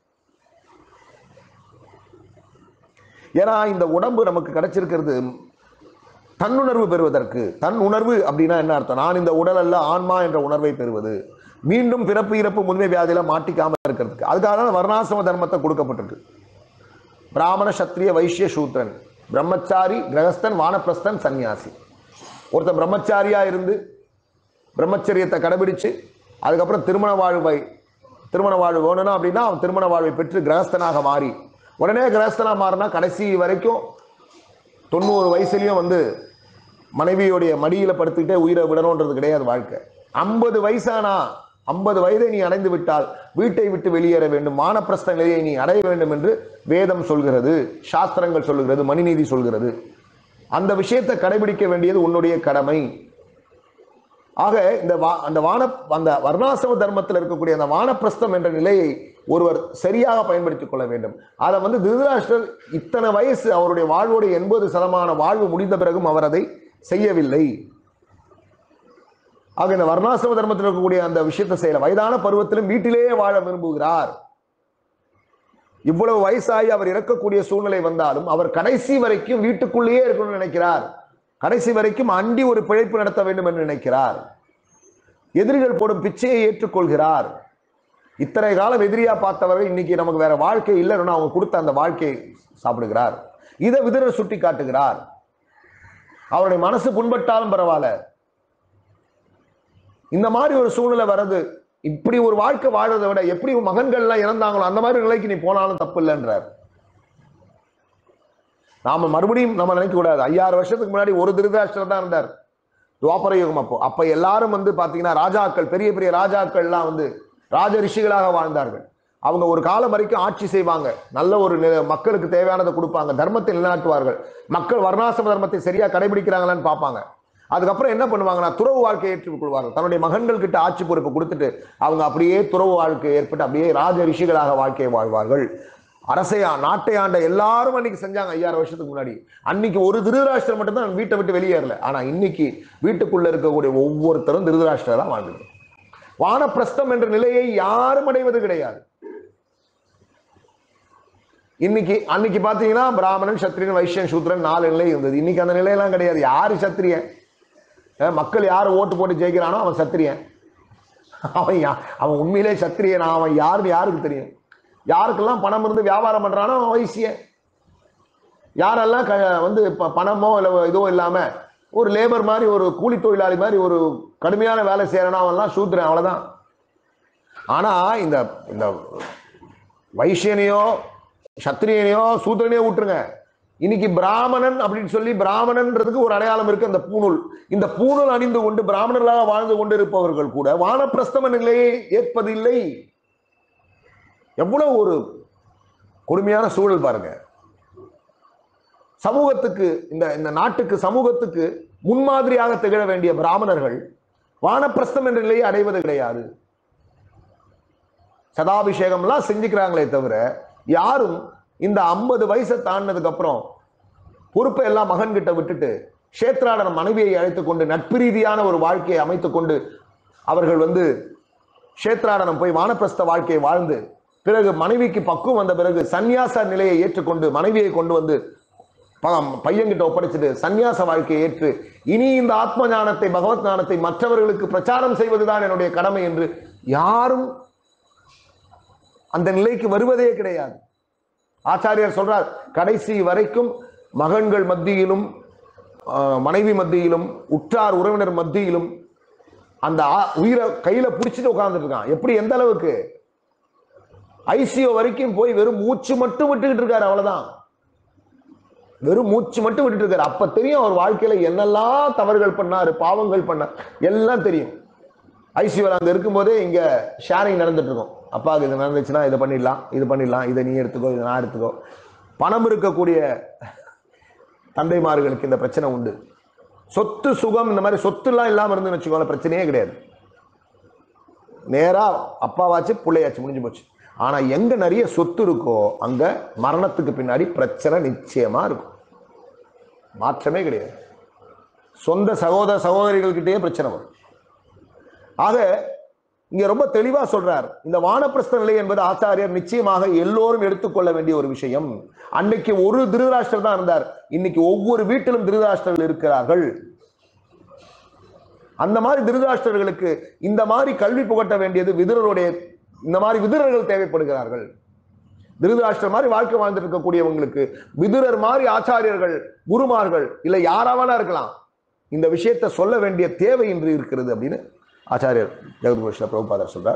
ஏன்னா இந்த உடம்பு நமக்கு கிடைச்சிருக்கிறது தன்னுணர்வு பெறுவதற்கு தன் உணர்வு அப்படின்னா என்ன அர்த்தம் நான் இந்த உடல் அல்ல ஆன்மா என்ற உணர்வை பெறுவது மீண்டும் பிறப்பு இறப்பு முதுமை வியாதியில மாட்டிக்காம இருக்கிறதுக்கு அதுக்காக தான் வர்ணாசிரம தர்மத்தை கொடுக்கப்பட்டிருக்கு பிராமண சத்திரிய வைஷ்ய சூத்ரன் பிரம்மச்சாரி கிரகஸ்தன் வானப்பிரஸ்தன் சன்னியாசி ஒருத்தன் பிரம்மச்சாரியா இருந்து பிரம்மச்சரியத்தை கடைபிடிச்சு அதுக்கப்புறம் திருமண வாழ்வை திருமண வாழ்வு வேணும்னா அப்படின்னா அவன் திருமண வாழ்வை பெற்று கிரகஸ்தனாக மாறி உடனே கிரகஸ்தனா மாறினா கடைசி வரைக்கும் தொண்ணூறு வயசுலயும் வந்து மனைவியோடைய மடியில படுத்துக்கிட்டே உயிரை விடணுன்றது கிடையாது வாழ்க்கை ஐம்பது வயசானா ஐம்பது வயதை நீ அடைந்து விட்டால் வீட்டை விட்டு வெளியேற வேண்டும் மானப்பிரஸ்த நிலையை நீ அடைய வேண்டும் என்று வேதம் சொல்கிறது சாஸ்திரங்கள் சொல்லுகிறது மணிநீதி சொல்கிறது அந்த விஷயத்தை கடைபிடிக்க வேண்டியது உன்னுடைய கடமை ஆக இந்த வா- அந்த வான அந்த வர்ணாசிரம தர்மத்தில் இருக்கக்கூடிய அந்த வானப்பிரஸ்தம் என்ற நிலையை ஒருவர் சரியாக பயன்படுத்திக் கொள்ள வேண்டும் அதை வந்து திருதராஷ்டிரர் இத்தனை வயசு அவருடைய வாழ்வுடைய எண்பது சதமான வாழ்வு முடிந்த பிறகும் அவர் அதை செய்யவில்லை ஆக இந்த வர்ணாசிரம தர்மத்தில் இருக்கக்கூடிய அந்த விஷயத்தை செய்யல வயதான பருவத்திலும் வீட்டிலேயே வாழ விரும்புகிறார் இவ்வளவு வயசாகி அவர் இறக்கக்கூடிய சூழ்நிலை வந்தாலும் அவர் கடைசி வரைக்கும் வீட்டுக்குள்ளேயே இருக்கணும்னு நினைக்கிறார் கடைசி வரைக்கும் அண்டி ஒரு பிழைப்பு நடத்த வேண்டும் என்று நினைக்கிறார் எதிரிகள் போடும் பிச்சையை ஏற்றுக்கொள்கிறார் இத்தனை காலம் எதிரியா பார்த்தவர்கள் இன்னைக்கு நமக்கு வேற வாழ்க்கை இல்லைன்னு அவங்க கொடுத்த அந்த வாழ்க்கையை சாப்பிடுகிறார் இதை விதிரர் சுட்டி காட்டுகிறார் அவருடைய மனசு புண்பட்டாலும் பரவாயில்ல இந்த மாதிரி ஒரு சூழ்நிலை வர்றது இப்படி ஒரு வாழ்க்கை வாழறதை விட எப்படி உன் மகன்கள்லாம் இறந்தாங்களோ அந்த மாதிரி நிலைக்கு நீ போனாலும் தப்பு இல்லைன்றார் நாம மறுபடியும் நம்ம நினைக்க கூடாது ஐயாயிரம் வருஷத்துக்கு முன்னாடி ஒரு திருதாஷ்டர் தான் இருந்தார் துவாபர யுகம் அப்போ அப்ப எல்லாரும் வந்து பாத்தீங்கன்னா ராஜாக்கள் பெரிய பெரிய ராஜாக்கள்லாம் வந்து ராஜ ரிஷிகளாக வாழ்ந்தார்கள் அவங்க ஒரு காலம் வரைக்கும் ஆட்சி செய்வாங்க நல்ல ஒரு நி- மக்களுக்கு தேவையானதை கொடுப்பாங்க தர்மத்தை நிலைநாட்டுவார்கள் மக்கள் வர்ணாசிரம தர்மத்தை சரியா கடைபிடிக்கிறாங்களான்னு பார்ப்பாங்க அதுக்கப்புறம் என்ன பண்ணுவாங்கன்னா துறவு வாழ்க்கையை ஏற்றுக்கொள்வார்கள் தன்னுடைய மகன்கள் கிட்ட ஆட்சி பொறுப்பு கொடுத்துட்டு அவங்க அப்படியே துறவு வாழ்க்கை ஏற்பட்டு அப்படியே ராஜ ரிஷிகளாக வாழ்க்கையை வாழ்வார்கள் அரசையா நாட்டை ஆண்ட எல்லாரும் அன்னைக்கு செஞ்சாங்க ஐயாயிரம் வருஷத்துக்கு முன்னாடி அன்னைக்கு ஒரு திருதராஷ்டிரம் மட்டும்தான் வீட்டை விட்டு வெளியேறல ஆனா இன்னைக்கு வீட்டுக்குள்ள இருக்கக்கூடிய ஒவ்வொருத்தரும் திருதராஷ்டிரா தான் வாழ்ந்துட்டு வானப்பிரஸ்தம் என்ற நிலையை யாரும் அடைவது கிடையாது இன்னைக்கு அன்னைக்கு பாத்தீங்கன்னா பிராமணன் சத்திரியன் வைஷ்யன் சூத்ரன் நாலு நிலை இருந்தது இன்னைக்கு அந்த நிலையெல்லாம் கிடையாது யாரு சத்திரியன் அஹ் மக்கள் யார் ஓட்டு போட்டு ஜெயிக்கிறானோ அவன் சத்திரியன் அவன் யா- அவன் உண்மையிலே சத்திரியன் அவன் யாருன்னு யாருக்கு தெரியும் யாருக்கெல்லாம் பணம் இருந்து வியாபாரம் பண்றானோ அவன் வைசியன் யாரெல்லாம் க வந்து ப- பணமோ இல்லை இதோ இல்லாம ஒரு லேபர் மாதிரி ஒரு கூலி தொழிலாளி மாதிரி ஒரு கடுமையான வேலை செய்யறனா அவன்லாம் சூத்திரன் அவ்வளவுதான் ஆனா இந்த இந்த வைசியனையோ சத்திரியனையோ சூத்திரனையோ விட்டுருங்க இன்னைக்கு பிராமணன் அப்படின்னு சொல்லி பிராமணன்றதுக்கு ஒரு அடையாளம் இருக்கு அந்த பூணூல் இந்த பூணூல் அணிந்து கொண்டு பிராமணர்களாக வாழ்ந்து கொண்டிருப்பவர்கள் கூட வானப்பிரஸ்தம நிலையை ஏற்பதில்லை எவ்வளவு ஒரு கொடுமையான சூழல் பாருங்க சமூகத்துக்கு இந்த இந்த நாட்டுக்கு சமூகத்துக்கு முன்மாதிரியாக திகழ வேண்டிய பிராமணர்கள் வானப்பிரஸ்தம் என்ற நிலையை அடைவது கிடையாது சதாபிஷேகம்லாம் செஞ்சுக்கிறாங்களே தவிர யாரும் இந்த ஐம்பது வயசை தாண்டினதுக்கு அப்புறம் பொறுப்பை எல்லாம் மகன் கிட்ட விட்டுட்டு கஷேத்ராடன மனைவியை அழைத்துக் கொண்டு நட்பு ரீதியான ஒரு வாழ்க்கையை அமைத்துக் கொண்டு அவர்கள் வந்து கஷேத்ராடனம் போய் வானப்பிரஸ்த வாழ்க்கையை வாழ்ந்து பிறகு மனைவிக்கு பக்குவம் வந்த பிறகு சந்நியாச நிலையை ஏற்றுக்கொண்டு மனைவியை கொண்டு வந்து ப- பையன்கிட்ட ஒப்படைச்சிட்டு சந்நியாச வாழ்க்கையை ஏற்று இனி இந்த ஆத்ம ஞானத்தை பகவத் ஞானத்தை மற்றவர்களுக்கு பிரச்சாரம் செய்வதுதான் என்னுடைய கடமை என்று யாரும் அந்த நிலைக்கு வருவதே கிடையாது ஆச்சாரியர் சொல்றார் கடைசி வரைக்கும் மகன்கள் மத்தியிலும் ஆஹ், மனைவி மத்தியிலும் உற்றார் உறவினர் மத்தியிலும் அந்த ஆ- உயிரை கையில பிடிச்சிட்டு உட்கார்ந்துட்டு இருக்கான் எப்படி எந்த அளவுக்கு ஐசியோ வரைக்கும் போய் வெறும் மூச்சு மட்டும் விட்டுக்கிட்டு இருக்காரு அவ்வளவுதான் வெறும் மூச்சு மட்டும் விட்டுட்டு இருக்காரு அப்ப தெரியும் அவர் வாழ்க்கையில என்னெல்லாம் தவறுகள் பண்ணாரு பாவங்கள் பண்ணார் எல்லாம் தெரியும் ஐசியூவில் அங்க இருக்கும்போதே இங்க ஷேரிங் நடந்துட்டு இருக்கும் அப்பாவுக்கு இது நடந்துச்சுன்னா இதை பண்ணிடலாம் இது பண்ணிடலாம் இதை நீ எடுத்துக்கோ இதை நான் எடுத்துக்கோ பணம் இருக்கக்கூடிய தந்தைமார்களுக்கு இந்த பிரச்சனை உண்டு சொத்து சுகம் இந்த மாதிரி சொத்துலாம் இல்லாம இருந்து வச்சுக்கோங்களேன் பிரச்சனையே கிடையாது நேரா அப்பாவாச்சு பிள்ளையாச்சு முடிஞ்சு போச்சு ஆனா எங்க நிறைய சொத்து இருக்கோ அங்க மரணத்துக்கு பின்னாடி பிரச்சனை நிச்சயமா இருக்கும் மாற்றமே கிடையாது சொந்த சகோதர சகோதரிகள்கிட்டயே பிரச்சனை வரும் ஆக இங்க ரொம்ப தெளிவா சொல்றார் இந்த வானப்பிரஸ்த நிலை என்பது ஆச்சாரியர் நிச்சயமாக எல்லோரும் எடுத்துக்கொள்ள வேண்டிய ஒரு விஷயம் அன்னைக்கு ஒரு திருதராஷ்டர் தான் இருந்தார் இன்னைக்கு ஒவ்வொரு வீட்டிலும் திருதராஷ்டர்கள் இருக்கிறார்கள் அந்த மாதிரி திருதராஷ்டர்களுக்கு இந்த மாதிரி கல்வி புகட்ட வேண்டியது விதுரருடைய இந்த மாதிரி விதுரர்கள் தேவைப்படுகிறார்கள் திருதராஷ்டர் மாதிரி வாழ்க்கை வாழ்ந்துட்டு இருக்கக்கூடியவங்களுக்கு விதுரர் மாதிரி ஆச்சாரியர்கள் குருமார்கள் இல்ல யாராவனா இருக்கலாம் இந்த விஷயத்தை சொல்ல வேண்டிய தேவை இன்று இருக்கிறது அப்படின்னு ஆச்சாரியர் ஜெகத்குருஷ்ண பிரபுபாதர் சொல்றார்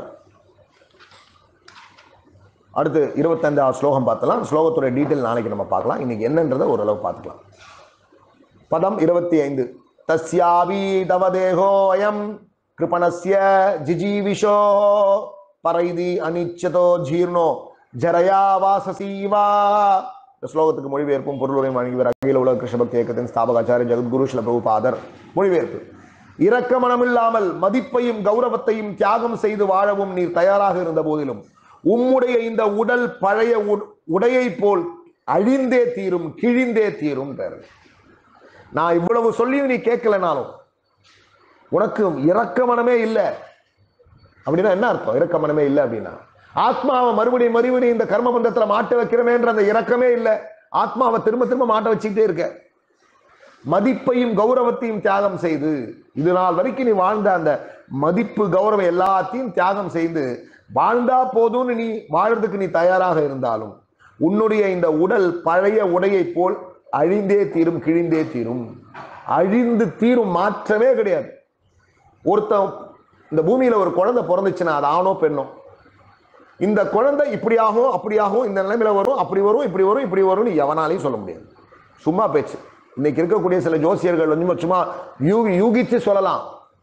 அடுத்து இருபத்தஞ்சாவது ஸ்லோகம் பார்த்தலாம் ஸ்லோகத்துடைய டீட்டெயில் நாளைக்கு நம்ம பார்க்கலாம் இன்னைக்கு என்னன்றதை ஓரளவு பார்த்துக்கலாம் பதம் இருபத்தி ஐந்து தஸ்யாவி தவ தேகோ அயம் கிருபணஸ்ய ஜிஜீவிஷோ பரைதி அனிச்சதோ ஜீர்ணோ ஜரயா வாசசீவா இந்த ஸ்லோகத்துக்கு மொழிபெயர்ப்பும் பொருளுரையும் வழங்கியவர் அகில உலக கிருஷ்ண பக்தி இயக்கத்தின் ஸ்தாபகாச்சாரிய ஜெகத்குரு ஸ்ல பிரபுபாதர் மொழிபெயர்ப்பு இரக்க மனமில்லாமல் மதிப்பையும் கௌரவத்தையும் தியாகம் செய்து வாழவும் நீர் தயாராக இருந்த போதிலும் உம்முடைய இந்த உடல் பழைய உ- உடையை போல் அழிந்தே தீரும் கிழிந்தே தீரும் பேரு நான் இவ்வளவு சொல்லியும் நீ கேட்கலனாலும் உனக்கு இரக்க மனமே இல்லை அப்படின்னா என்ன அர்த்தம் இரக்க மனமே இல்லை அப்படின்னா ஆத்மாவை மறுபடியும் மறுபடியும் இந்த கர்ம பந்தத்துல மாட்ட வைக்கிறமேன்ற அந்த இரக்கமே இல்லை ஆத்மாவை திரும்ப திரும்ப மாட்ட வச்சுக்கிட்டே இருக்க மதிப்பையும் கௌரவத்தையும் தியாகம் செய்து இது நாள் வரைக்கும் நீ வாழ்ந்த அந்த மதிப்பு கௌரவம் எல்லாத்தையும் தியாகம் செய்து வாழ்ந்தா போதும்னு நீ வாழறதுக்கு நீ தயாராக இருந்தாலும் உன்னுடைய இந்த உடல் பழைய உடையை போல் அழிந்தே தீரும் கிழிந்தே தீரும் அழிந்து தீரும் மாற்றமே கிடையாது ஒருத்தன் இந்த பூமியில ஒரு குழந்தை பிறந்துச்சுன்னா அது ஆணோ பெண்ணோ இந்த குழந்தை இப்படியாகும் அப்படியாகும் இந்த நிலைமையில வரும் அப்படி வரும் இப்படி வரும் இப்படி வரும்னு எவனாலையும் சொல்ல முடியாது சும்மா பேச்சு இன்னைக்கு இருக்கக்கூடிய சில ஜோசியர்கள் வந்து சும்மா யூகி யூகிச்சு சொல்லலாம்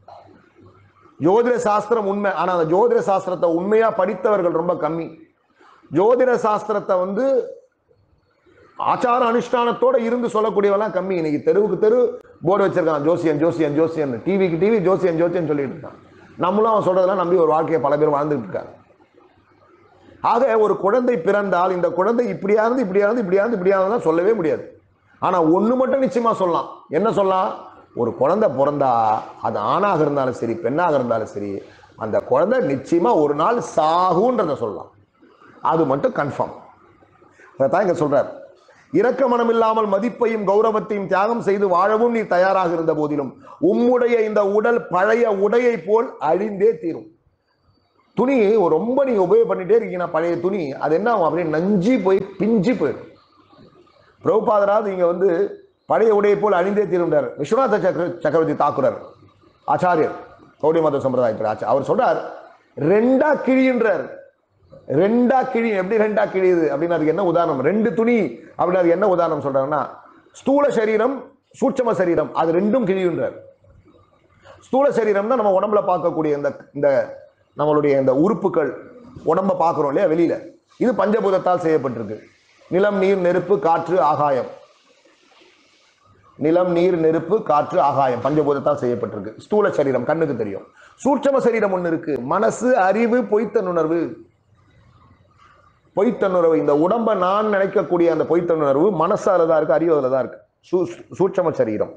ஜோதிட சாஸ்திரம் உண்மை ஆனா அந்த ஜோதிட சாஸ்திரத்தை உண்மையா படித்தவர்கள் ரொம்ப கம்மி ஜோதிட சாஸ்திரத்தை வந்து ஆச்சார அனுஷ்டானத்தோட இருந்து சொல்லக்கூடியவெல்லாம் கம்மி இன்னைக்கு தெருவுக்கு தெரு போர்டு வச்சிருக்கான் ஜோசியன் ஜோசியன் ஜோசியன் டிவிக்கு டிவி ஜோசியன் ஜோசியன் சொல்லிட்டு இருக்கான் நம்மளும் அவன் சொல்றதெல்லாம் நம்பி ஒரு வாழ்க்கையை பல பேர் வாழ்ந்துட்டு இருக்காங்க ஆக ஒரு குழந்தை பிறந்தால் இந்த குழந்தை இப்படியா இருந்து இப்படியா இருந்து இப்படியா இருந்து இப்படியா இருந்தா சொல்லவே முடியாது ஆனா ஒண்ணு மட்டும் நிச்சயமா சொல்லலாம் என்ன சொல்லலாம் ஒரு குழந்தை பிறந்தா அது ஆணாக இருந்தாலும் சரி பெண்ணாக இருந்தாலும் சரி அந்த குழந்தை நிச்சயமா ஒரு நாள் சாகுன்றத சொல்லலாம் அது மட்டும் கன்ஃபார்ம் அதைத்தான் இங்க சொல்றார் இரக்க மனம் இல்லாமல் மதிப்பையும் கௌரவத்தையும் தியாகம் செய்து வாழவும் நீ தயாராக இருந்த போதிலும் உம்முடைய இந்த உடல் பழைய உடையை போல் அழிந்தே தீரும் துணி ஒரு ரொம்ப நீங்க உபயோகம் பண்ணிட்டே இருக்கீங்கன்னா பழைய துணி அது என்ன ஆகும் அப்படியே நஞ்சி போய் பிஞ்சு போயிடும் பிரபுபாதராவது இங்க வந்து பழைய உடையை போல் அழிந்தே தீரும்ன்றார் விஸ்வநாத சக்கர சக்கரவர்த்தி தாக்குரர் ஆச்சாரியர் கௌடிய மத சம்பிரதாயத்தில் ஆச்சா அவர் சொல்றார் ரெண்டா கிழின்றார் ரெண்டா கிழி எப்படி ரெண்டா கிழியுது அப்படின்னு அதுக்கு என்ன உதாரணம் ரெண்டு துணி அப்படின்னு அதுக்கு என்ன உதாரணம் சொல்றாருன்னா ஸ்தூல சரீரம் சூட்சம சரீரம் அது ரெண்டும் கிழியுன்றார் ஸ்தூல சரீரம்னா நம்ம உடம்புல பார்க்கக்கூடிய இந்த இந்த நம்மளுடைய இந்த உறுப்புகள் உடம்ப பார்க்குறோம் இல்லையா வெளியில இது பஞ்சபூதத்தால் செய்யப்பட்டிருக்கு நிலம் நீர் நெருப்பு காற்று ஆகாயம் நிலம் நீர் நெருப்பு காற்று ஆகாயம் பஞ்சபூதத்தால் செய்யப்பட்டிருக்கு ஸ்தூல சரீரம் கண்ணுக்கு தெரியும் சூட்சம சரீரம் ஒண்ணு இருக்கு மனசு அறிவு பொய்த்தனுணர்வு பொய்த்தனுணர்வு இந்த உடம்ப நான் நினைக்கக்கூடிய அந்த பொய்த்தனுணர்வு மனசால தான் இருக்கு அறிவு தான் இருக்கு சூ- சூட்சம சரீரம்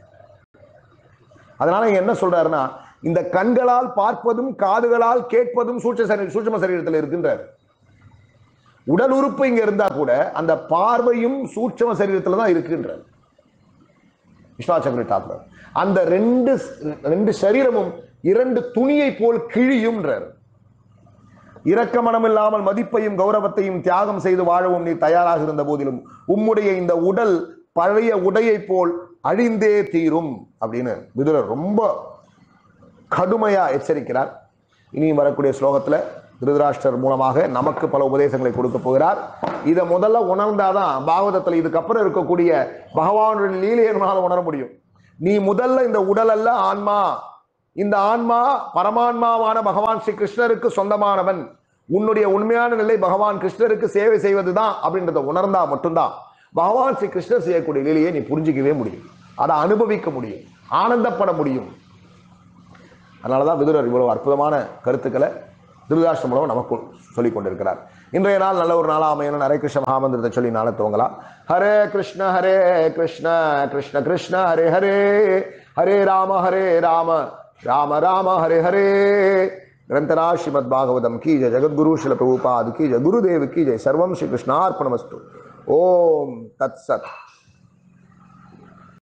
அதனால இங்க என்ன சொல்றாருன்னா இந்த கண்களால் பார்ப்பதும் காதுகளால் கேட்பதும் சூட்ச சரீ சூட்சம சரீரத்தில் இருக்கின்றார் உடல் உறுப்பு இங்க இருந்தா கூட அந்த பார்வையும் சூட்சம சரீரத்துல தான் இருக்கின்றார் விஸ்வாசக்கரி தாக்குறார் அந்த ரெண்டு ரெண்டு சரீரமும் இரண்டு துணியை போல் கிழியும்ன்றார் இரக்க மனமில்லாமல் மதிப்பையும் கௌரவத்தையும் தியாகம் செய்து வாழவும் நீ தயாராக இருந்த போதிலும் உம்முடைய இந்த உடல் பழைய உடையை போல் அழிந்தே தீரும் அப்படின்னு விதுரர் ரொம்ப கடுமையா எச்சரிக்கிறார் இனியும் வரக்கூடிய ஸ்லோகத்துல திருதராஷ்டர் மூலமாக நமக்கு பல உபதேசங்களை கொடுக்க போகிறார் இதை முதல்ல உணர்ந்தாதான் பாகவதத்துல இதுக்கப்புறம் இருக்கக்கூடிய பகவானுடைய லீலையை நம்மளால உணர முடியும் நீ முதல்ல இந்த உடல் அல்ல ஆன்மா இந்த ஆன்மா பரமான்மாவான பகவான் ஸ்ரீ கிருஷ்ணருக்கு சொந்தமானவன் உன்னுடைய உண்மையான நிலை பகவான் கிருஷ்ணருக்கு சேவை செய்வதுதான் அப்படின்றத உணர்ந்தா மட்டும்தான் பகவான் ஸ்ரீ கிருஷ்ணர் செய்யக்கூடிய நிலையை நீ புரிஞ்சிக்கவே முடியும் அதை அனுபவிக்க முடியும் ஆனந்தப்பட முடியும் அதனாலதான் விதுரர் இவ்வளவு அற்புதமான கருத்துக்களை திருதாஷ்டம் மூலம் நமக்கு சொல்லிக் கொண்டிருக்கிறார் இன்றைய நாள் நல்ல ஒரு நாளா அமையணும் ஹரே கிருஷ்ண மகாமந்திரத்தை சொல்லி நாளை துவங்கலாம் ஹரே கிருஷ்ண ஹரே கிருஷ்ண கிருஷ்ண கிருஷ்ண ஹரே ஹரே ஹரே ராம ஹரே ராம ராம ராம ஹரே ஹரே ग्रंथराज श्रीमद भागवतम की जय जगद्गुरु शिल प्रभुपाद की जय गुरुदेव की जय सर्वम श्री कृष्णार्पणमस्तु ओम तत्सत